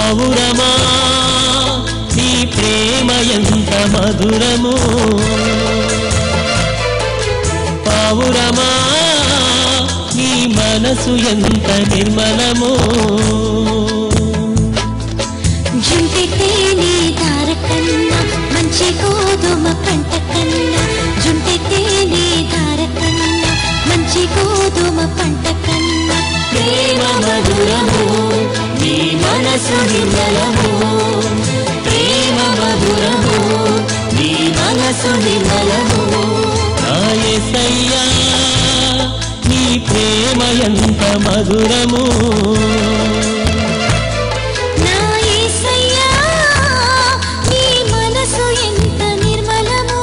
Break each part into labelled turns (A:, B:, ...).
A: పావురమా నీ ప్రేమ ఎంత మధురము పావురమా నీ మనసు ఎంత నిర్మలము
B: జుంటెతేనే దార కన్నా మంచి గోధుమ పంట కన్నా జుంటెతేనే దార కన్నా మంచి గోధుమ పంట కన్నా
A: ప్రేమ మధురము నీ మనసు నిర్మలము ప్రేమ మధురము నీ మనసు నిర్మలము నాయసయ్యా నీ ప్రేమ ఎంత మధురము
B: నా యేసయ్యా నీ మనసు ఎంత నిర్మలము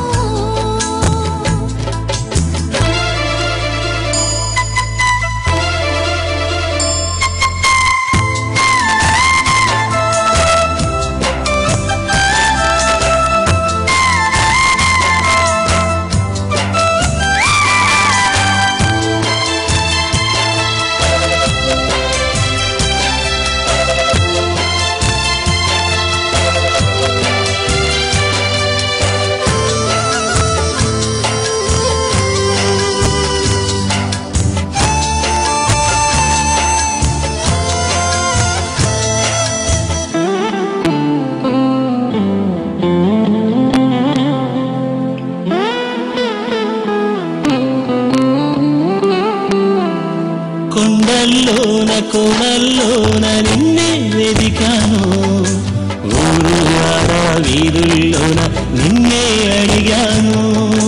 A: కొండల్లోన కోణల్లోన నిన్నే వెదికాను ఊరు వాడ వీధుల్లోన నిన్నే అడిగాను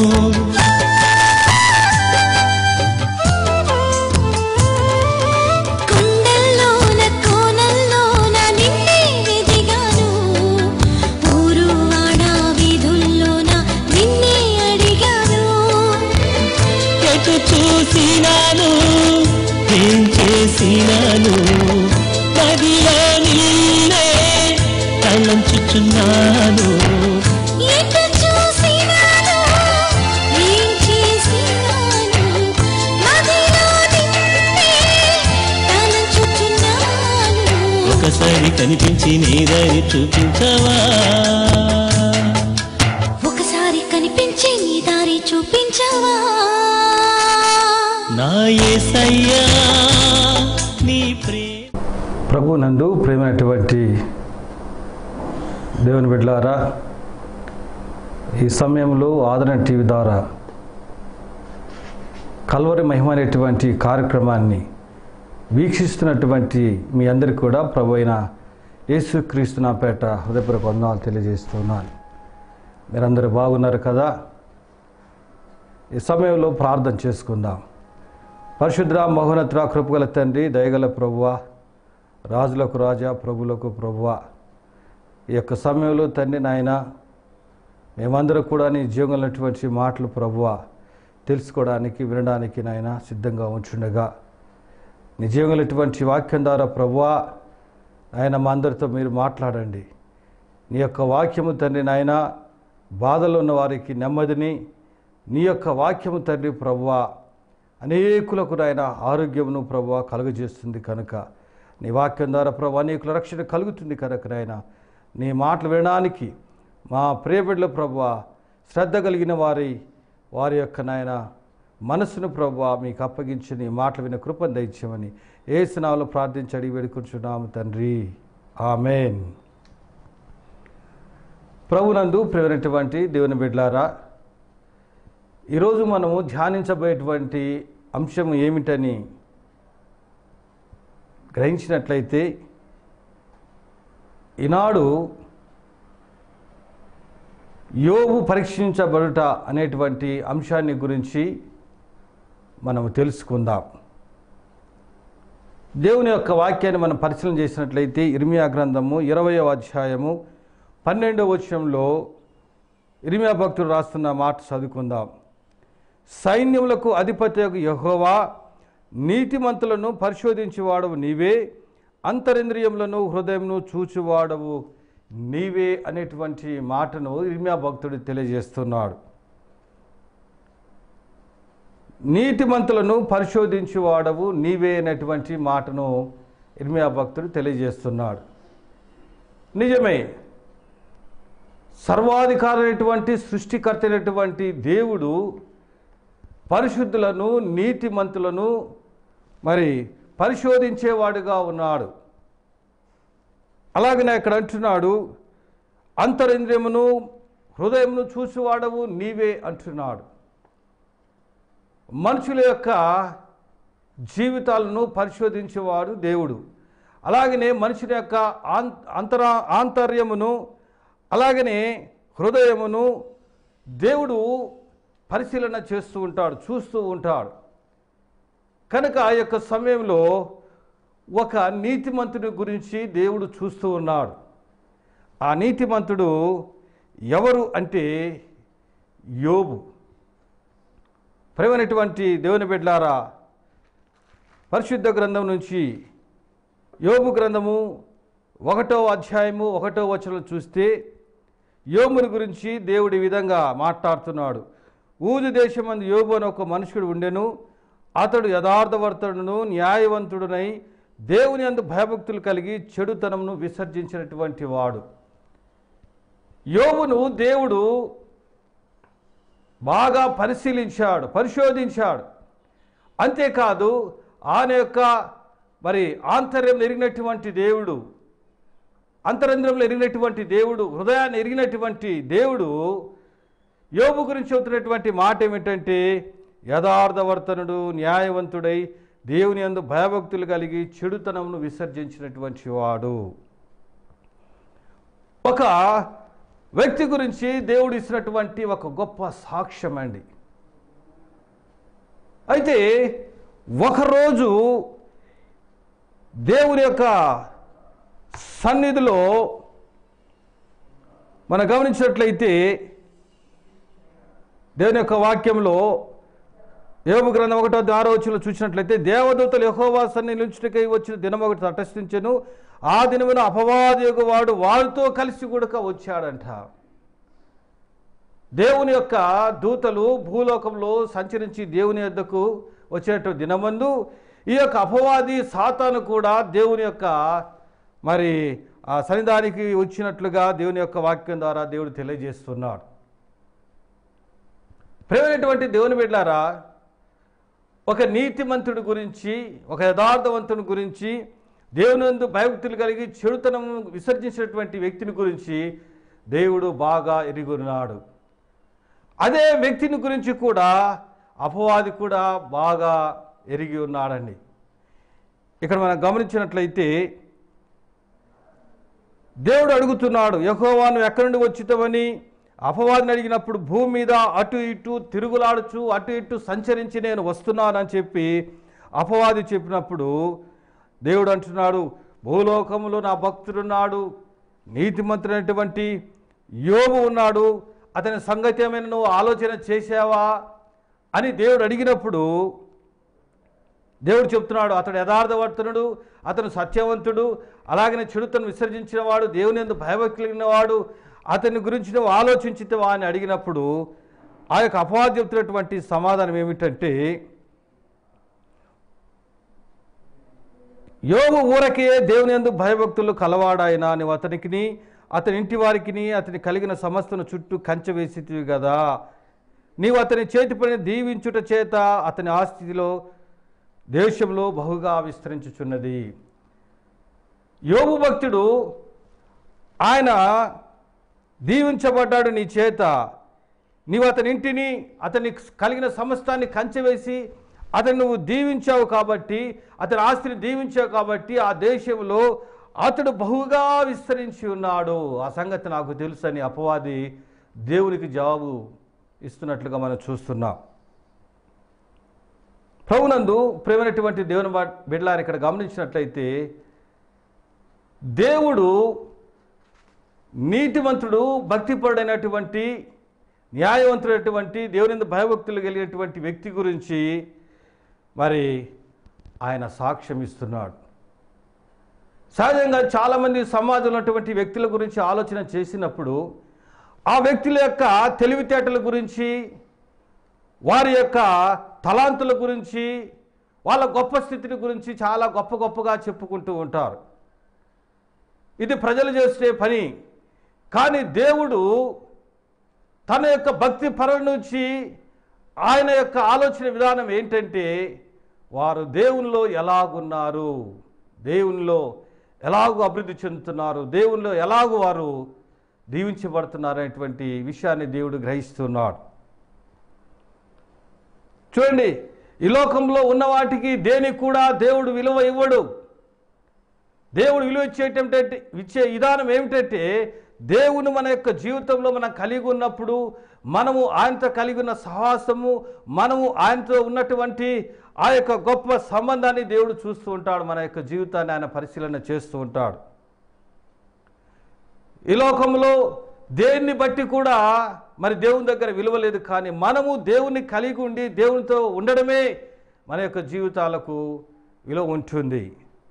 B: కొండల్లోన కోనల్లోన నిన్నే వెదిగాను ఊరు వాడ వీధుల్లోన నిన్నే అడిగాను
A: ఎటు చూసినాను ఏం చేసినాను పదిలో నిన్నే తలంచుచున్నాను
B: ఎటు చూసినాను ఏం చేసినాను మదిలో నిన్నే తలంచుచున్నాను
A: ఒకసారి కనిపించి నీదని చూపించవా
B: ఒకసారి కనిపించి నీ దారి చూపించవా
A: నా యేసయ్యా నీ ప్రే
C: ప్రభు నందు ప్రేమైనటువంటి దేవుని బిడ్డలారా ఈ సమయంలో ఆదరణ టీవీ ద్వారా కల్వరి మహిమ అనేటువంటి కార్యక్రమాన్ని వీక్షిస్తున్నటువంటి మీ అందరికీ కూడా ప్రభు అయిన యేసుక్రీస్తు నా పేట హృదయపూర్వక వందనాలు తెలియజేస్తున్నాను మీరందరూ బాగున్నారు కదా ఈ సమయంలో ప్రార్థన చేసుకుందాం పరిశుద్ర మహోన్నత కృపగల తండ్రి దయగల ప్రభువ రాజులకు రాజా ప్రభులకు ప్రభువ ఈ యొక్క సమయంలో తండ్రి నాయన మేమందరం కూడా నీ జీవనటువంటి మాటలు ప్రభువ తెలుసుకోవడానికి వినడానికి నాయన సిద్ధంగా ఉంచుండగా నీ జీవనటువంటి వాక్యం ద్వారా ప్రభువ ఆయన మా అందరితో మీరు మాట్లాడండి నీ యొక్క వాక్యము తండ్రి నాయన బాధలో ఉన్న వారికి నెమ్మదిని నీ యొక్క వాక్యము తండ్రి ప్రభువ అనేకులకు నాయన ఆరోగ్యమును ప్రభువ కలుగజేస్తుంది కనుక నీ వాక్యం ద్వారా ప్రభు అనేకుల రక్షణ కలుగుతుంది కనుక నాయన నీ మాటలు వినడానికి మా ప్రియబిడ్డల ప్రభువ శ్రద్ధ కలిగిన వారి వారి యొక్క నాయన మనసును ప్రభు మీకు అప్పగించి నీ మాటలు విన కృపను దయచేయమని ఏ స్నావలో ప్రార్థించి అడిగి వేడుకుంటున్నాము తండ్రి ఆమెన్ ప్రభునందు ప్రియమైనటువంటి దేవుని బిడ్లారా ఈరోజు మనము ధ్యానించబోయేటువంటి అంశం ఏమిటని గ్రహించినట్లయితే ఈనాడు యోగు పరీక్షించబడుట అనేటువంటి అంశాన్ని గురించి మనము తెలుసుకుందాం దేవుని యొక్క వాక్యాన్ని మనం పరిశీలన చేసినట్లయితే ఇర్మియా గ్రంథము ఇరవయో అధ్యాయము పన్నెండవ వచనంలో ఇర్మియా భక్తుడు రాస్తున్న మాట చదువుకుందాం సైన్యములకు అధిపతి యహోవా నీతిమంతులను పరిశోధించేవాడవు నీవే అంతరింద్రియములను హృదయమును చూచువాడవు నీవే అనేటువంటి మాటను ఇర్మియా భక్తుడు తెలియజేస్తున్నాడు నీతిమంతులను పరిశోధించువాడవు నీవే అనేటువంటి మాటను ఇర్మియా భక్తుడు తెలియజేస్తున్నాడు నిజమే సర్వాధికారైనటువంటి సృష్టికర్త అయినటువంటి దేవుడు పరిశుద్ధులను నీతిమంతులను మరి పరిశోధించేవాడుగా ఉన్నాడు అలాగనే ఇక్కడ అంటున్నాడు అంతరింద్రియమును హృదయమును చూసివాడవు నీవే అంటున్నాడు మనుషుల యొక్క జీవితాలను పరిశోధించేవాడు దేవుడు అలాగనే మనుషుల యొక్క ఆన్ అంతరా ఆంతర్యమును అలాగనే హృదయమును దేవుడు పరిశీలన చేస్తూ ఉంటాడు చూస్తూ ఉంటాడు కనుక ఆ యొక్క సమయంలో ఒక నీతిమంతుడి గురించి దేవుడు చూస్తూ ఉన్నాడు ఆ నీతిమంతుడు ఎవరు అంటే యోబు ప్రేమైనటువంటి దేవుని బిడ్డలారా పరిశుద్ధ గ్రంథం నుంచి యోబు గ్రంథము ఒకటో అధ్యాయము ఒకటో వచనం చూస్తే యోముని గురించి దేవుడు ఈ విధంగా మాట్లాడుతున్నాడు ఊజు దేశమందు యోబు అని ఒక మనుషుడు ఉండెను అతడు యథార్థవర్తుడును న్యాయవంతుడునై దేవుని అందు భయభక్తులు కలిగి చెడుతనమును విసర్జించినటువంటి వాడు యోబును దేవుడు బాగా పరిశీలించాడు పరిశోధించాడు అంతేకాదు ఆయన యొక్క మరి ఆంతర్యం ఎరిగినటువంటి దేవుడు అంతరంధ్రంలో ఎరిగినటువంటి దేవుడు హృదయాన్ని ఎరిగినటువంటి దేవుడు యోబు గురించి చెబుతున్నటువంటి మాట ఏమిటంటే యథార్థవర్తనుడు న్యాయవంతుడై దేవుని యందు భయభక్తులు కలిగి చెడుతనమును విసర్జించినటువంటి వాడు ఒక వ్యక్తి గురించి దేవుడు ఇచ్చినటువంటి ఒక గొప్ప సాక్ష్యం అండి అయితే ఒకరోజు దేవుని యొక్క సన్నిధిలో మనం గమనించినట్లయితే దేవుని యొక్క వాక్యంలో యోగు గ్రంథం ఒకటో ఆరోచనలో చూసినట్లయితే దేవదూతలు యహోవా సన్నిధి నిలుచుటకై వచ్చిన దినం ఒకటి తటస్థించెను ఆ దినమున అపవాదయోగు వాడు వారితో కలిసి కూడా వచ్చాడంట దేవుని యొక్క దూతలు భూలోకంలో సంచరించి దేవుని యొద్దకు వచ్చేట దినమందు ఈ యొక్క అపవాది సాతాను కూడా దేవుని యొక్క మరి ఆ సన్నిధానికి వచ్చినట్లుగా దేవుని యొక్క వాక్యం ద్వారా దేవుడు తెలియజేస్తున్నాడు ప్రేమైనటువంటి దేవుని బిడ్డారా ఒక నీతిమంతుడి గురించి ఒక యథార్థవంతుని గురించి దేవునందు భయభక్తులు కలిగి చెడుతనం విసర్జించినటువంటి వ్యక్తిని గురించి దేవుడు బాగా ఎరుగున్నాడు అదే వ్యక్తిని గురించి కూడా అపవాది కూడా బాగా ఎరిగి ఉన్నాడండి ఇక్కడ మనం గమనించినట్లయితే దేవుడు అడుగుతున్నాడు యహోవాను ఎక్కడి నుండి వచ్చితవని అపవాదిని అడిగినప్పుడు భూమి మీద అటు ఇటు తిరుగులాడుచు అటు ఇటు సంచరించి నేను వస్తున్నానని చెప్పి అపవాది చెప్పినప్పుడు దేవుడు అంటున్నాడు భూలోకములో నా భక్తుడున్నాడు నీతిమంతుడైనటువంటి యోగు ఉన్నాడు అతని సంగతి ఏమైనా నువ్వు ఆలోచన చేశావా అని దేవుడు అడిగినప్పుడు దేవుడు చెప్తున్నాడు అతడు యథార్థవర్తనుడు అతను సత్యవంతుడు అలాగనే చెడుతను విసర్జించిన వాడు దేవుని ఎందు భయభక్తి కలిగిన వాడు అతని గురించి నువ్వు ఆలోచించితవా అని అడిగినప్పుడు ఆ యొక్క అపవాది చెప్తున్నటువంటి సమాధానం ఏమిటంటే యోగు ఊరకే దేవుని ఎందు భయభక్తులు కలవాడాయన నువ్వు అతనికిని అతని ఇంటి వారికిని అతని కలిగిన సమస్తను చుట్టూ కంచె వేసితివి కదా నీవు అతని చేతి పని దీవించుట చేత అతని ఆస్తిలో దేశంలో బహుగా విస్తరించుచున్నది యోగు భక్తుడు ఆయన దీవించబడ్డాడు నీ చేత నీవు అతని ఇంటిని అతని కలిగిన సమస్తాన్ని కంచెవేసి అతను నువ్వు దీవించావు కాబట్టి అతని ఆస్తిని దీవించావు కాబట్టి ఆ దేశంలో అతడు బహుగా విస్తరించి ఉన్నాడు ఆ సంగతి నాకు తెలుసని అపవాది దేవునికి జవాబు ఇస్తున్నట్లుగా మనం చూస్తున్నాం ప్రభునందు ప్రేమైనటువంటి దేవుని బా- బిడ్డలారు ఇక్కడ గమనించినట్లయితే దేవుడు నీతివంతుడు భక్తిపరుడైనటువంటి న్యాయవంతుడైనటువంటి దేవుని భయభక్తులు కలిగినటువంటి వ్యక్తి గురించి మరి ఆయన సాక్ష్యం ఇస్తున్నాడు సహజంగా చాలామంది సమాజంలో ఉన్నటువంటి వ్యక్తుల గురించి ఆలోచన చేసినప్పుడు ఆ వ్యక్తుల యొక్క తెలివితేటల గురించి వారి యొక్క తలాంతుల గురించి వాళ్ళ గొప్ప స్థితిని గురించి చాలా గొప్ప గొప్పగా చెప్పుకుంటూ ఉంటారు ఇది ప్రజలు చేసే పని కానీ దేవుడు తన యొక్క భక్తి పరుల నుంచి ఆయన యొక్క ఆలోచన విధానం ఏంటంటే వారు దేవునిలో ఎలాగున్నారు దేవునిలో ఎలాగూ అభివృద్ధి చెందుతున్నారు దేవునిలో ఎలాగూ వారు దీవించబడుతున్నారు అనేటువంటి విషయాన్ని దేవుడు గ్రహిస్తున్నాడు చూడండి ఈ లోకంలో ఉన్న వాటికి దేనికి కూడా దేవుడు విలువ ఇవ్వడు దేవుడు విలువ ఇచ్చేటంటే ఇచ్చే విధానం ఏమిటంటే దేవుని మన యొక్క జీవితంలో మనం కలిగి ఉన్నప్పుడు మనము ఆయనతో కలిగి ఉన్న సహవాసము మనము ఆయనతో ఉన్నటువంటి ఆ యొక్క గొప్ప సంబంధాన్ని దేవుడు చూస్తూ ఉంటాడు మన యొక్క జీవితాన్ని ఆయన పరిశీలన చేస్తూ ఉంటాడు ఈ లోకంలో దేన్ని బట్టి కూడా మరి దేవుని దగ్గర విలువ లేదు కానీ మనము దేవుని కలిగి ఉండి దేవునితో ఉండడమే మన యొక్క జీవితాలకు విలువ ఉంటుంది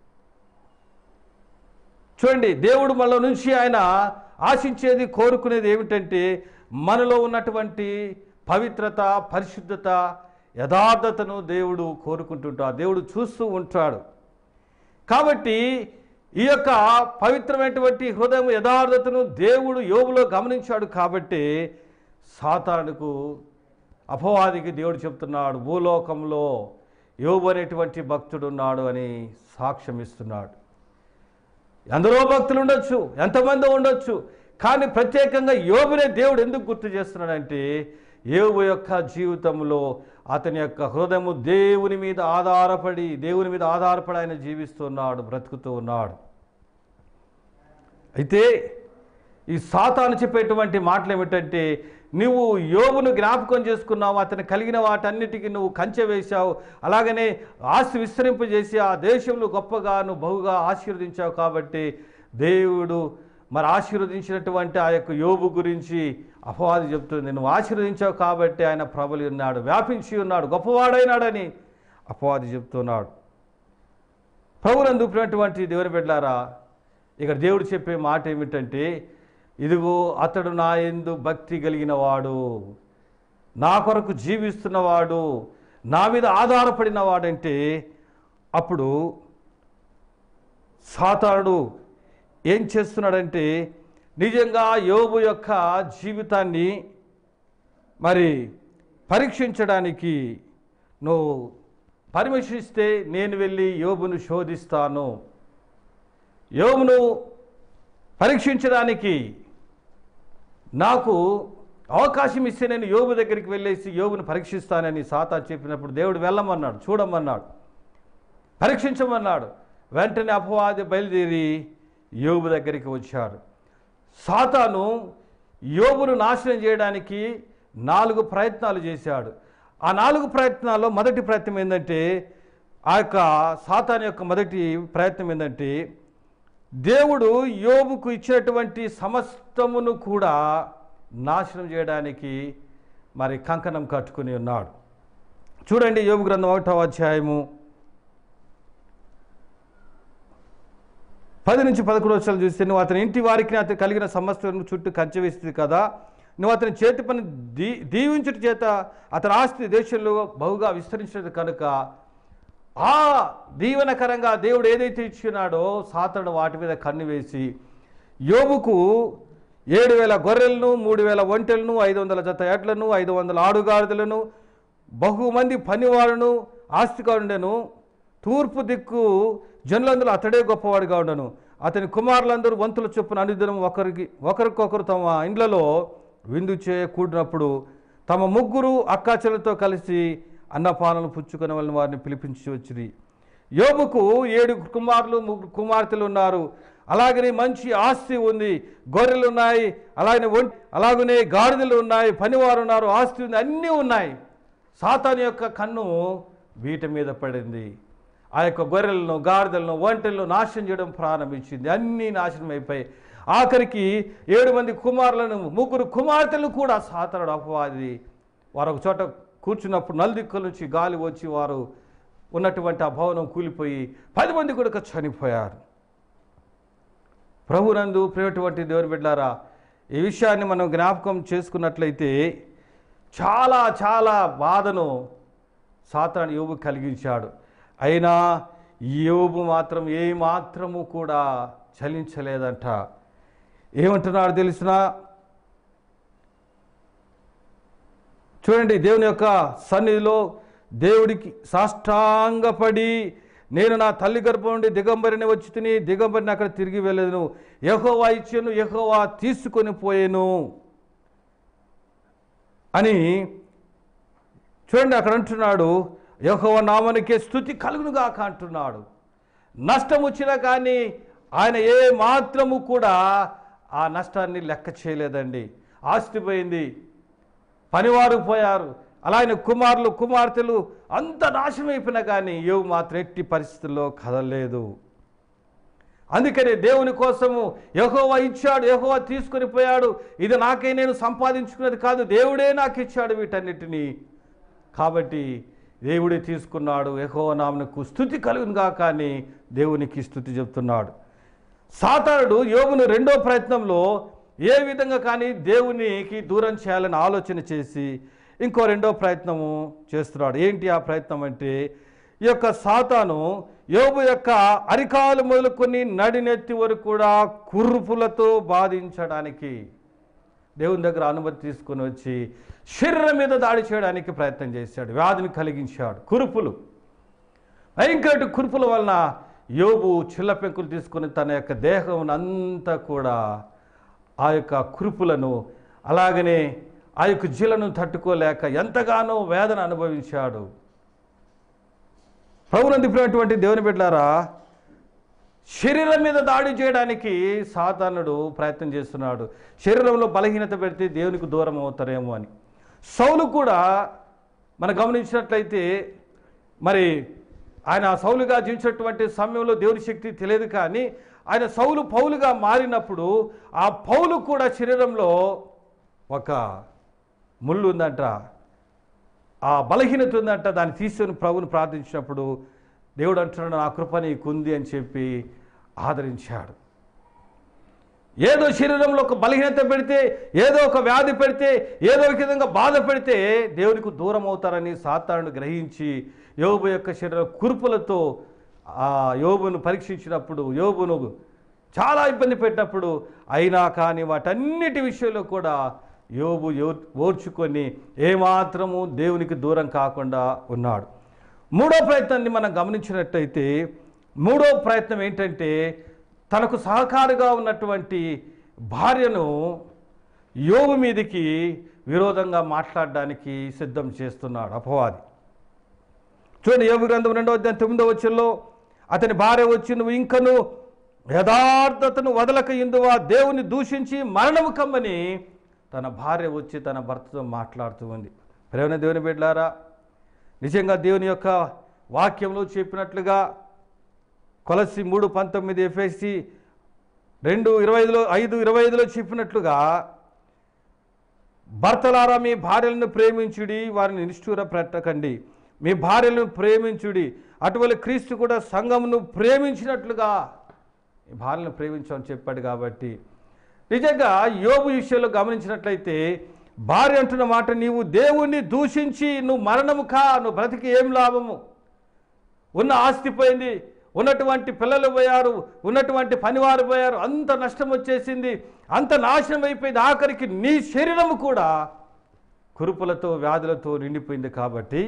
C: చూడండి దేవుడు మనలో నుంచి ఆయన ఆశించేది కోరుకునేది ఏమిటంటే మనలో ఉన్నటువంటి పవిత్రత పరిశుద్ధత యథార్థతను దేవుడు కోరుకుంటుంటాడు దేవుడు చూస్తూ ఉంటాడు కాబట్టి ఈ యొక్క పవిత్రమైనటువంటి హృదయం యథార్థతను దేవుడు యోగులో గమనించాడు కాబట్టి సాతానుకు అపవాదికి దేవుడు చెప్తున్నాడు భూలోకంలో యోబు అనేటువంటి భక్తుడు ఉన్నాడు అని సాక్ష్యం ఇస్తున్నాడు ఎందరో భక్తులు ఉండొచ్చు ఎంతమంది ఉండొచ్చు కానీ ప్రత్యేకంగా యోబునే దేవుడు ఎందుకు గుర్తు చేస్తున్నాడంటే యోబు యొక్క జీవితంలో అతని యొక్క హృదయము దేవుని మీద ఆధారపడి దేవుని మీద ఆధారపడి ఆయన జీవిస్తున్నాడు బ్రతుకుతూ ఉన్నాడు అయితే ఈ సాతాను చెప్పేటువంటి మాటలు ఏమిటంటే నువ్వు యోగును జ్ఞాపకం చేసుకున్నావు అతను కలిగిన వాటన్నిటికీ నువ్వు కంచె వేశావు అలాగనే ఆస్తి విస్తరింపజేసి ఆ దేశంలో గొప్పగా నువ్వు బహుగా ఆశీర్వదించావు కాబట్టి దేవుడు మరి ఆశీర్వదించినటువంటి ఆ యొక్క యోబు గురించి అపవాది చెప్తుంది నువ్వు ఆశీర్వదించావు కాబట్టి ఆయన ప్రబలి ఉన్నాడు వ్యాపించి ఉన్నాడు గొప్పవాడైనాడని అపవాది చెప్తున్నాడు ప్రభునందు ఉన్నటువంటి దేవుని బిడ్డారా ఇక్కడ దేవుడు చెప్పే మాట ఏమిటంటే ఇదిగో అతడు నా ఎందు భక్తి కలిగిన వాడు నా కొరకు జీవిస్తున్నవాడు నా మీద ఆధారపడిన వాడంటే అప్పుడు సాతానుడు ఏం చేస్తున్నాడంటే నిజంగా యోబు యొక్క జీవితాన్ని మరి పరీక్షించడానికి నువ్వు పర్మిషన్ ఇస్తే నేను వెళ్ళి యోబును శోధిస్తాను యోబును పరీక్షించడానికి నాకు అవకాశం ఇస్తే నేను యోబు దగ్గరికి వెళ్ళేసి యోబును పరీక్షిస్తానని సాతా చెప్పినప్పుడు దేవుడు వెళ్ళమన్నాడు చూడమన్నాడు పరీక్షించమన్నాడు వెంటనే అపవాది బయలుదేరి యోబు దగ్గరికి వచ్చాడు సాతాను యోబును నాశనం చేయడానికి నాలుగు ప్రయత్నాలు చేశాడు ఆ నాలుగు ప్రయత్నాల్లో మొదటి ప్రయత్నం ఏంటంటే ఆ యొక్క సాతాను యొక్క మొదటి ప్రయత్నం ఏంటంటే దేవుడు యోబుకు ఇచ్చినటువంటి సమస్తమును కూడా నాశనం చేయడానికి మరి కంకణం కట్టుకుని ఉన్నాడు చూడండి యోబు గ్రంథం ఒకటవ అధ్యాయము పది నుంచి పదకొండు వచ్చాలు చూస్తే నువ్వు అతని ఇంటి వారికి అతను కలిగిన సమస్యలను చుట్టూ కంచె వేస్తుంది కదా నువ్వు అతని చేతి పని దీ దీవించుట చేత అతని ఆస్తి దేశంలో బహుగా విస్తరించినది కనుక ఆ దీవెనకరంగా దేవుడు ఏదైతే ఇచ్చినాడో సాతడు వాటి మీద కన్ను వేసి యోబుకు ఏడు వేల గొర్రెలను మూడు వేల ఒంటెలను ఐదు వందల జత ఎడ్లను ఐదు వందల ఆడుగాడిదలను బహుమంది పనివారును ఆస్తిగా ఉండెను తూర్పు దిక్కు జనులందరూ అతడే గొప్పవాడిగా ఉండను అతని కుమారులందరూ వంతుల చొప్పున అనుదినం ఒకరికి ఒకరికొకరు తమ ఇండ్లలో విందు చేయ కూడినప్పుడు తమ ముగ్గురు అక్కాచెలతో కలిసి అన్నపానలు పుచ్చుకునే వాళ్ళని వారిని పిలిపించి వచ్చింది యోబుకు ఏడు కుమారులు ముగ్గురు కుమార్తెలు ఉన్నారు అలాగనే మంచి ఆస్తి ఉంది గొర్రెలు ఉన్నాయి అలాగనే ఒంటి అలాగనే గాడిదలు ఉన్నాయి పనివారు ఉన్నారు ఆస్తి ఉంది అన్నీ ఉన్నాయి సాతాను యొక్క కన్ను వీటి మీద పడింది ఆ యొక్క గొర్రెలను గాడిదలను ఒంటెలను నాశనం చేయడం ప్రారంభించింది అన్నీ నాశనం అయిపోయి ఆఖరికి ఏడు మంది కుమారులను ముగ్గురు కుమార్తెలు కూడా సాతనుడు అపవాది వారు ఒక చోట కూర్చున్నప్పుడు నలుదిక్కుల నుంచి గాలి వచ్చి వారు ఉన్నటువంటి ఆ భవనం కూలిపోయి పది మంది కూడా చనిపోయారు ప్రభునందు ప్రియటువంటి దేవుని బిడ్డారా ఈ విషయాన్ని మనం జ్ఞాపకం చేసుకున్నట్లయితే చాలా చాలా బాధను సాతాను యోబు కలిగించాడు అయినా యోబు మాత్రం ఏ మాత్రము కూడా చలించలేదంట ఏమంటున్నాడు తెలిసిన చూడండి దేవుని యొక్క సన్నిధిలో దేవుడికి సాష్టాంగపడి నేను నా తల్లి గర్భం నుండి దిగంబరిని వచ్చి తిని దిగంబరిని అక్కడ తిరిగి వెళ్ళేను యహోవా ఇచ్చాను యహోవా తీసుకొని పోయాను అని చూడండి అక్కడ అంటున్నాడు యహోవ నామనికే స్థుతి కలుగునుగాక అంటున్నాడు నష్టం వచ్చినా కానీ ఆయన ఏ మాత్రము కూడా ఆ నష్టాన్ని లెక్క చేయలేదండి ఆస్తి పోయింది పనివారు పోయారు అలాగే కుమారులు కుమార్తెలు అంత నాశనం అయిపోయినా కానీ ఏవు మాత్రం ఎట్టి పరిస్థితుల్లో కదలలేదు అందుకని దేవుని కోసము యహోవా ఇచ్చాడు యహోవా తీసుకొని పోయాడు ఇది నాకే నేను సంపాదించుకున్నది కాదు దేవుడే నాకు ఇచ్చాడు వీటన్నిటినీ కాబట్టి దేవుడే తీసుకున్నాడు యహోవ నామనకు స్థుతి కలుగునుగా కానీ దేవునికి స్థుతి చెప్తున్నాడు సాతానుడు యోగును రెండో ప్రయత్నంలో ఏ విధంగా కానీ దేవునికి దూరం చేయాలని ఆలోచన చేసి ఇంకో రెండో ప్రయత్నము చేస్తున్నాడు ఏంటి ఆ ప్రయత్నం అంటే ఈ యొక్క సాతాను యోబు యొక్క అరికాలు మొదలుకొని నడినెత్తి వరకు కూడా కుర్రుపులతో బాధించడానికి దేవుని దగ్గర అనుమతి తీసుకొని వచ్చి శరీరం మీద దాడి చేయడానికి ప్రయత్నం చేశాడు వ్యాధిని కలిగించాడు కురుపులు భయంకర కురుపుల వలన యోబు చిల్ల పెంకులు తీసుకొని తన యొక్క దేహం అంతా కూడా ఆ యొక్క కురుపులను అలాగనే ఆ యొక్క జిలను తట్టుకోలేక ఎంతగానో వేదన అనుభవించాడు ప్రభునందిపినటువంటి దేవుని బిడ్డారా శరీరం మీద దాడి చేయడానికి సాతానుడు ప్రయత్నం చేస్తున్నాడు శరీరంలో బలహీనత పెడితే దేవునికి దూరం అవుతారేమో అని సౌలు కూడా మనం గమనించినట్లయితే మరి ఆయన సౌలుగా జీవించినటువంటి సమయంలో దేవుని శక్తి తెలియదు కానీ ఆయన సౌలు పౌలుగా మారినప్పుడు ఆ పౌలు కూడా శరీరంలో ఒక ముళ్ళు ఉందంట ఆ బలహీనత ఉందంట దాన్ని తీసుకొని ప్రభుని ప్రార్థించినప్పుడు దేవుడు అంటున్నాడు నా కృప నీకుంది అని చెప్పి ఆదరించాడు ఏదో శరీరంలో ఒక బలహీనత పెడితే ఏదో ఒక వ్యాధి పెడితే ఏదో ఒక విధంగా బాధ పెడితే దేవునికి దూరం అవుతారని సాతానుడు గ్రహించి యోబు యొక్క శరీర కురుపులతో ఆ యోబును పరీక్షించినప్పుడు యోబును చాలా ఇబ్బంది పెట్టినప్పుడు అయినా కానీ వాటన్నిటి విషయంలో కూడా యోబు యో- ఓర్చుకొని ఏమాత్రము దేవునికి దూరం కాకుండా ఉన్నాడు మూడో ప్రయత్నాన్ని మనం గమనించినట్టయితే మూడో ప్రయత్నం ఏంటంటే తనకు సహకారుగా ఉన్నటువంటి భార్యను యోగు మీదికి విరోధంగా మాట్లాడడానికి సిద్ధం చేస్తున్నాడు అపవాది చూడండి యోగు గ్రంథం రెండవ అధ్యాయం తొమ్మిదో వచ్చంలో అతని భార్య వచ్చి నువ్వు ఇంకను యథార్థతను వదలక ఇందువా దేవుని దూషించి మరణము కమ్మని తన భార్య వచ్చి తన భర్తతో మాట్లాడుతూ ఉంది ప్రేమ దేవుని బిడ్డారా నిజంగా దేవుని యొక్క వాక్యంలో చెప్పినట్లుగా కొలసి మూడు పంతొమ్మిది ఎఫ్ఎస్సి రెండు ఇరవై ఐదులో ఐదు ఇరవై ఐదులో చెప్పినట్లుగా భర్తలారా మీ భార్యలను ప్రేమించుడి వారిని నిష్ఠూర పెట్టకండి మీ భార్యలను ప్రేమించుడి అటువంటి క్రీస్తు కూడా సంఘమును ప్రేమించినట్లుగా ఈ భార్యలను ప్రేమించమని చెప్పాడు కాబట్టి నిజంగా యోబు విషయంలో గమనించినట్లయితే భార్య అంటున్న మాట నీవు దేవుణ్ణి దూషించి నువ్వు మరణము కా నువ్వు బ్రతికి ఏం లాభము ఉన్న ఆస్తి పోయింది ఉన్నటువంటి పిల్లలు పోయారు ఉన్నటువంటి పనివారు పోయారు అంత నష్టం వచ్చేసింది అంత నాశనం అయిపోయింది ఆఖరికి నీ శరీరము కూడా కురుపులతో వ్యాధులతో నిండిపోయింది కాబట్టి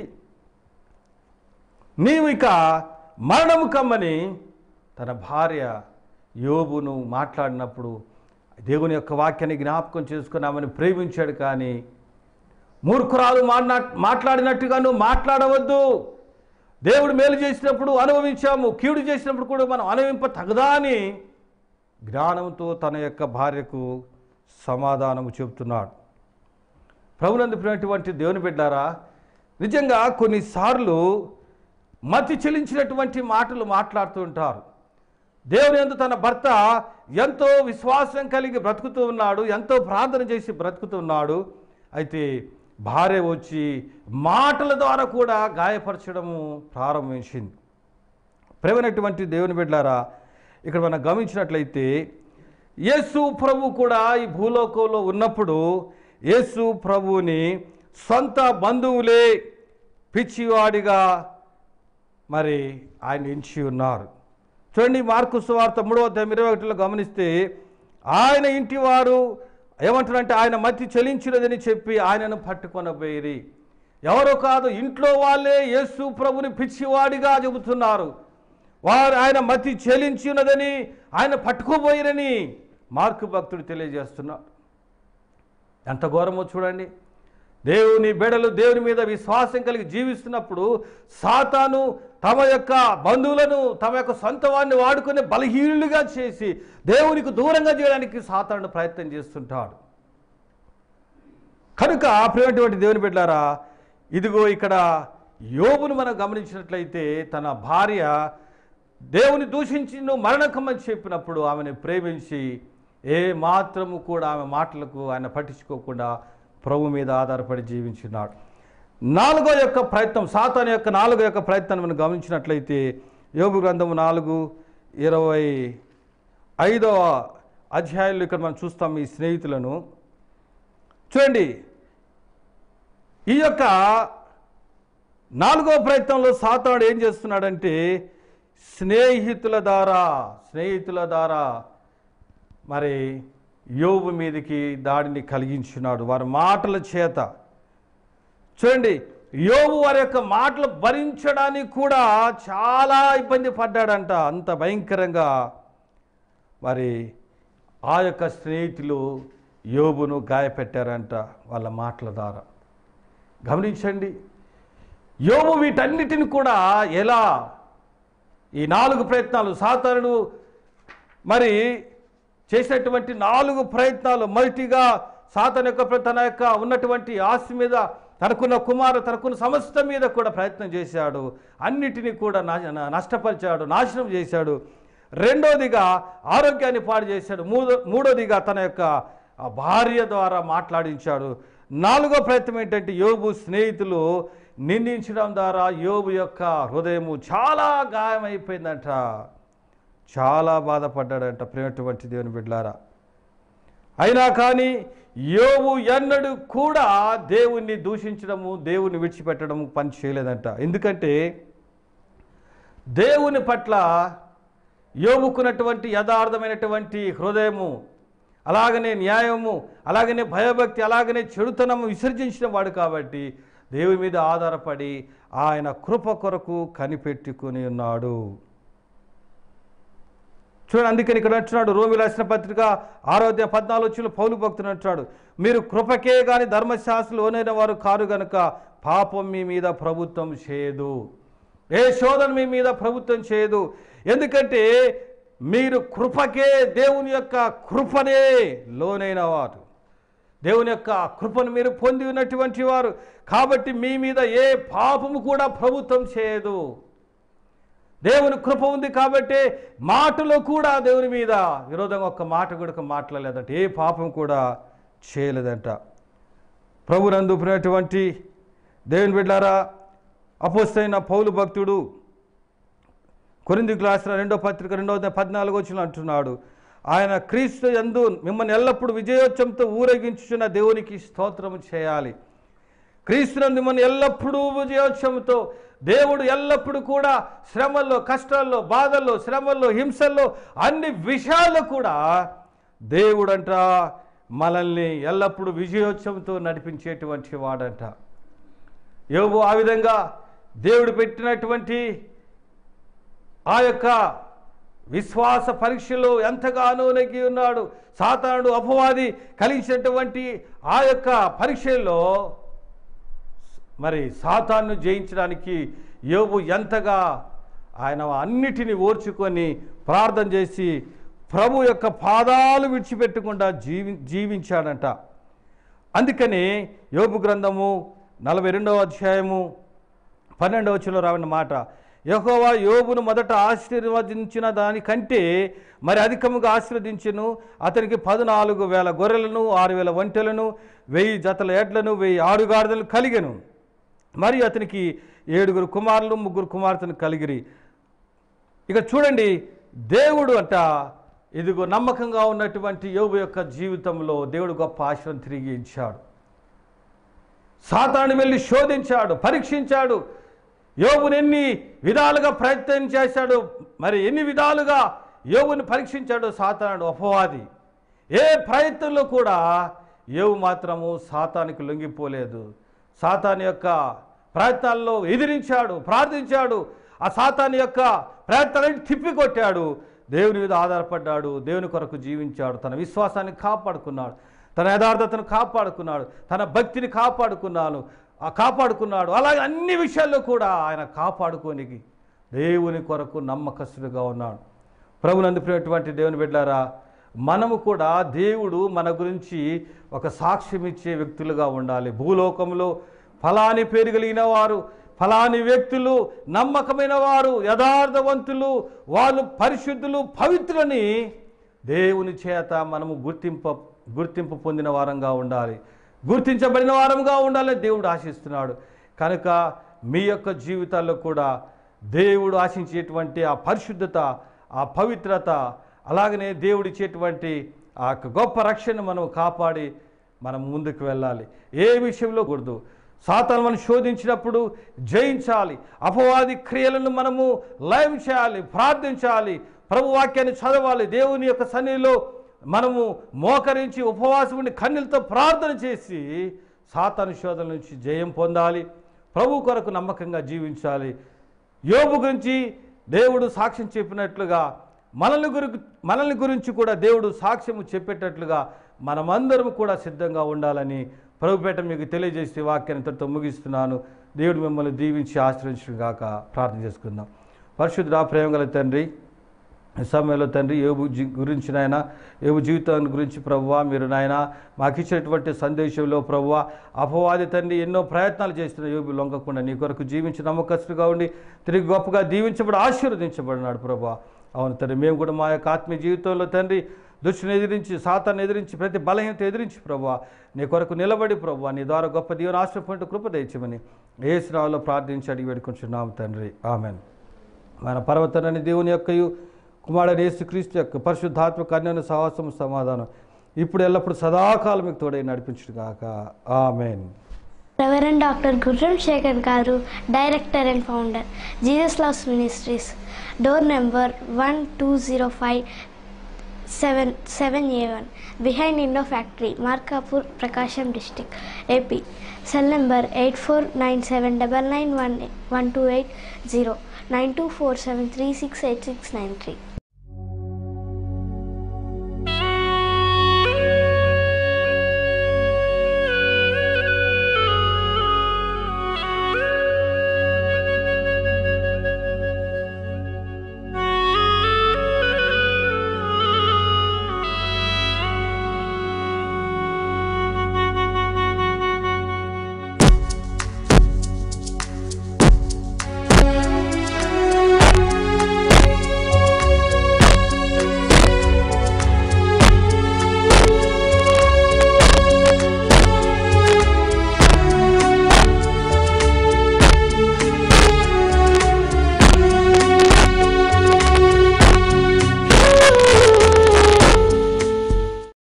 C: నీవు ఇక మరణము కమ్మని తన భార్య యోబును మాట్లాడినప్పుడు దేవుని యొక్క వాక్యాన్ని జ్ఞాపకం చేసుకుని ఆమెను ప్రేమించాడు కానీ మూర్ఖురాలు మాట్లా మాట్లాడినట్టుగా నువ్వు మాట్లాడవద్దు దేవుడు మేలు చేసినప్పుడు అనుభవించాము కీడు చేసినప్పుడు కూడా మనం అనుభవింప తగదా అని జ్ఞానంతో తన యొక్క భార్యకు సమాధానము చెబుతున్నాడు ప్రభునందుకున్నటువంటి దేవుని బిడ్డారా నిజంగా కొన్నిసార్లు మతి చెలించినటువంటి మాటలు మాట్లాడుతూ ఉంటారు దేవుని యందు తన భర్త ఎంతో విశ్వాసం కలిగి బ్రతుకుతూ ఉన్నాడు ఎంతో ప్రార్థన చేసి బ్రతుకుతూ ఉన్నాడు అయితే భార్య వచ్చి మాటల ద్వారా కూడా గాయపరచడము ప్రారంభించింది ప్రేమైనటువంటి దేవుని బిడ్డారా ఇక్కడ మనం గమనించినట్లయితే యేసు ప్రభు కూడా ఈ భూలోకంలో ఉన్నప్పుడు యేసు ప్రభువుని సొంత బంధువులే పిచ్చివాడిగా మరి ఆయన ఎంచి ఉన్నారు చూడండి మార్కు సువార్త మూడవ అధ్యాయం ఇరవై ఒకటిలో గమనిస్తే ఆయన ఇంటి వారు ఏమంటారంటే ఆయన మతి చెలించినదని చెప్పి ఆయనను పట్టుకొనబోయిరి ఎవరో కాదు ఇంట్లో వాళ్ళే యేసు ప్రభుని పిచ్చివాడిగా చెబుతున్నారు వారు ఆయన మతి చెలించినదని ఆయన పట్టుకోబోయిరని మార్కు భక్తుడు తెలియజేస్తున్నాడు ఎంత ఘోరమో చూడండి దేవుని బెడలు దేవుని మీద విశ్వాసం కలిగి జీవిస్తున్నప్పుడు సాతాను తమ యొక్క బంధువులను తమ యొక్క సొంత వాడిని వాడుకుని బలహీనులుగా చేసి దేవునికి దూరంగా చేయడానికి సాతాను ప్రయత్నం చేస్తుంటాడు కనుక ప్రియమైనటువంటి దేవుని బిడ్డారా ఇదిగో ఇక్కడ యోబును మనం గమనించినట్లయితే తన భార్య దేవుని దూషించి నువ్వు మరణకమని చెప్పినప్పుడు ఆమెను ప్రేమించి ఏ మాత్రము కూడా ఆమె మాటలకు ఆయన పట్టించుకోకుండా ప్రభు మీద ఆధారపడి జీవించున్నాడు నాలుగో యొక్క ప్రయత్నం సాతాను యొక్క నాలుగో యొక్క ప్రయత్నం మనం గమనించినట్లయితే యోగు గ్రంథము నాలుగు ఇరవై ఐదవ అధ్యాయంలో ఇక్కడ మనం చూస్తాం ఈ స్నేహితులను చూడండి ఈ యొక్క నాలుగో ప్రయత్నంలో సాతాడు ఏం చేస్తున్నాడంటే స్నేహితుల ద్వారా స్నేహితుల ద్వారా మరి యోబు మీదకి దాడిని కలిగించున్నాడు వారి మాటల చేత చూడండి యోబు వారి యొక్క మాటలు భరించడానికి కూడా చాలా ఇబ్బంది పడ్డాడంట అంత భయంకరంగా మరి ఆ యొక్క స్నేహితులు యోబును గాయపెట్టారంట వాళ్ళ మాటల ద్వారా గమనించండి యోబు వీటన్నిటిని కూడా ఎలా ఈ నాలుగు ప్రయత్నాలు సాతానుడు మరి చేసినటువంటి నాలుగు ప్రయత్నాలు మొదటిగా సాతన యొక్క ప్ర- తన యొక్క ఉన్నటువంటి ఆస్తి మీద తనకున్న కుమారు తనకున్న సమస్త మీద కూడా ప్రయత్నం చేశాడు అన్నిటినీ కూడా నా- నా- నష్టపరిచాడు నాశనం చేశాడు రెండోదిగా ఆరోగ్యాన్ని పాడు చేశాడు మూడో మూడోదిగా తన యొక్క ఆ భార్య ద్వారా మాట్లాడించాడు నాలుగో ప్రయత్నం ఏంటంటే యోబు స్నేహితులు నిందించడం ద్వారా యోబు యొక్క హృదయము చాలా గాయమైపోయిందంట చాలా బాధపడ్డాడంట ప్రేమటువంటి దేవుని బిడ్డలారా అయినా కానీ యోబు ఎన్నడూ కూడా దేవుణ్ణి దూషించడము దేవుణ్ణి విడిచిపెట్టడము పని చేయలేదంట ఎందుకంటే దేవుని పట్ల యోబుకున్నటువంటి యథార్థమైనటువంటి హృదయము అలాగనే న్యాయము అలాగనే భయభక్తి అలాగనే చెడుతనము విసర్జించిన వాడు కాబట్టి దేవుని మీద ఆధారపడి ఆయన కృప కొరకు కనిపెట్టుకుని ఉన్నాడు చూడండి అందుకని ఇక్కడ అంటున్నాడు రోమి రాసిన పత్రిక ఆరోగ్య పద్నాలుగు వచ్చిన పౌలు భక్తులు అంటున్నాడు మీరు కృపకే గాని ధర్మశాస్త్రులు ఓనైన వారు కారు గనుక పాపం మీ మీద ప్రభుత్వం చేయదు ఏ శోధన మీ మీద ప్రభుత్వం చేయదు ఎందుకంటే మీరు కృపకే దేవుని యొక్క కృపనే లోనైన వారు దేవుని యొక్క కృపను మీరు పొంది ఉన్నటువంటి వారు కాబట్టి మీ మీద ఏ పాపము కూడా ప్రభుత్వం చేయదు దేవుని కృప ఉంది కాబట్టి మాటలో కూడా దేవుని మీద విరోధంగా ఒక్క మాట కూడా మాట్లాడలేదంట ఏ పాపం కూడా చేయలేదంట ప్రభునందు ప్రినటువంటి దేవుని బిడ్డారా అపోస్తైన పౌలు భక్తుడు కొరింది రాసిన రెండో పత్రిక రెండో అధ్యాయం పద్నాలుగు వచ్చిన అంటున్నాడు ఆయన క్రీస్తు యందు మిమ్మల్ని ఎల్లప్పుడూ విజయోత్సవంతో ఊరేగించుచున్న దేవునికి స్తోత్రం చేయాలి క్రీస్తునందు మన ఎల్లప్పుడూ విజయోత్సవంతో దేవుడు ఎల్లప్పుడూ కూడా శ్రమల్లో కష్టాల్లో బాధల్లో శ్రమల్లో హింసల్లో అన్ని విషయాల్లో కూడా దేవుడంట మనల్ని ఎల్లప్పుడూ విజయోత్సవంతో నడిపించేటువంటి వాడంట యోబు ఆ విధంగా దేవుడు పెట్టినటువంటి ఆ యొక్క విశ్వాస పరీక్షలో ఎంతగానో నెగ్గి ఉన్నాడు సాతానుడు అపవాది కలిగించినటువంటి ఆ యొక్క పరీక్షల్లో మరి సాతాన్ను జయించడానికి యోబు ఎంతగా ఆయన అన్నిటిని ఓర్చుకొని ప్రార్థన చేసి ప్రభు యొక్క పాదాలు విడిచిపెట్టకుండా జీవి జీవించాడంట అందుకని యోబు గ్రంథము నలభై రెండవ అధ్యాయము పన్నెండవ వచ్చిలో రావిన మాట యెహోవా యోబును మొదట ఆశీర్వదించిన దానికంటే మరి అధికముగా ఆశీర్వదించెను అతనికి పద్నాలుగు వేల గొర్రెలను ఆరు వేల ఒంటెలను వెయ్యి జతల ఎడ్లను వెయ్యి ఆడుగాడిదలను కలిగెను మరియు అతనికి ఏడుగురు కుమారులు ముగ్గురు కుమార్తెను కలిగిరి ఇక చూడండి దేవుడు అంట ఇదిగో నమ్మకంగా ఉన్నటువంటి యోబు యొక్క జీవితంలో దేవుడు గొప్ప ఆశ్రయం తిరిగి ఇచ్చాడు సాతాను వెళ్ళి శోధించాడు పరీక్షించాడు యోగుని ఎన్ని విధాలుగా ప్రయత్నం చేశాడు మరి ఎన్ని విధాలుగా యోగుని పరీక్షించాడు సాతానుడు అపవాది ఏ ప్రయత్నంలో కూడా యోగు మాత్రము సాతానికి లొంగిపోలేదు సాతాన్ యొక్క ప్రయత్నాల్లో ఎదిరించాడు ప్రార్థించాడు ఆ సాతాన్ యొక్క ప్రయత్నాలను తిప్పికొట్టాడు దేవుని మీద ఆధారపడ్డాడు దేవుని కొరకు జీవించాడు తన విశ్వాసాన్ని కాపాడుకున్నాడు తన యథార్థతను కాపాడుకున్నాడు తన భక్తిని కాపాడుకున్నాడు ఆ కాపాడుకున్నాడు అలాగే అన్ని విషయాల్లో కూడా ఆయన కాపాడుకోనికి దేవుని కొరకు నమ్మకస్తుడిగా ఉన్నాడు ప్రభునందు ప్రియటువంటి దేవుని బిడ్డారా మనము కూడా దేవుడు మన గురించి ఒక సాక్ష్యం ఇచ్చే వ్యక్తులుగా ఉండాలి భూలోకంలో ఫలాని పేరు కలిగిన వారు ఫలాని వ్యక్తులు నమ్మకమైన వారు యథార్థవంతులు వాళ్ళు పరిశుద్ధులు పవిత్రులని దేవుని చేత మనము గుర్తింప గుర్తింపు పొందిన వారంగా ఉండాలి గుర్తించబడిన వారంగా ఉండాలని దేవుడు ఆశిస్తున్నాడు కనుక మీ యొక్క జీవితాల్లో కూడా దేవుడు ఆశించేటువంటి ఆ పరిశుద్ధత ఆ పవిత్రత అలాగనే దేవుడు ఇచ్చేటువంటి ఆ యొక్క గొప్ప రక్షణ మనం కాపాడి మనం ముందుకు వెళ్ళాలి ఏ విషయంలో కూడదు సాతాను మనం శోధించినప్పుడు జయించాలి అపవాది క్రియలను మనము లయం చేయాలి ప్రార్థించాలి ప్రభు వాక్యాన్ని చదవాలి దేవుని యొక్క సన్నిధిలో మనము మోకరించి ఉపవాసముని కన్నీలతో ప్రార్థన చేసి సాతాను శోధన నుంచి జయం పొందాలి ప్రభు కొరకు నమ్మకంగా జీవించాలి యోబు గురించి దేవుడు సాక్ష్యం చెప్పినట్లుగా మనల్ని గురి మనల్ని గురించి కూడా దేవుడు సాక్ష్యము చెప్పేటట్లుగా మనమందరం కూడా సిద్ధంగా ఉండాలని ప్రభుపేట మీకు తెలియజేసే వాక్యాన్ని ఇంతటితో ముగిస్తున్నాను దేవుడు మిమ్మల్ని దీవించి ఆశ్రయించడం గాక ప్రార్థన చేసుకుందాం పరిశుద్ధ ప్రేమ గల తండ్రి ఈ సమయంలో తండ్రి ఏబు జీ గురించి నాయన ఏబు జీవితాన్ని గురించి ప్రభువా మీరు నాయన మాకు ఇచ్చినటువంటి సందేశంలో ప్రభువా అపవాది తండ్రి ఎన్నో ప్రయత్నాలు చేస్తున్న యోబు లొంగకుండా నీ కొరకు జీవించి నమ్మకస్తుగా ఉండి తిరిగి గొప్పగా దీవించబడి ఆశీర్వదించబడినాడు ప్రభా అవును తండ్రి మేము కూడా మా యొక్క ఆత్మీయ జీవితంలో తండ్రి దుష్టుని ఎదిరించి సాతాన్ని ఎదిరించి ప్రతి బలహీనత ఎదిరించి ప్రభా నీ కొరకు నిలబడి ప్రభా నీ ద్వారా గొప్ప దీవెన ఆశ్రపంట కృప తెచ్చమని ఏ శ్రావులో ప్రార్థించి అడిగి వేడుకుంటున్నాం తండ్రి ఆమెన్ మన పర్వతనని దేవుని యొక్కయు కుమారుడు యేసుక్రీస్తు యొక్క పరిశుద్ధాత్మ కన్యను సహవాసము సమాధానం ఇప్పుడు ఎల్లప్పుడు సదాకాలం మీకు తోడై నడిపించుడు గాక amen
B: reverend doctor Gurram Shekar garu director and founder Jesus loves ministries door number one two zero five seven seven A one behind Indo factory Markapur Prakasam district AP cell number eight four nine seven double nine one one two eight zero nine two four seven three six eight six nine three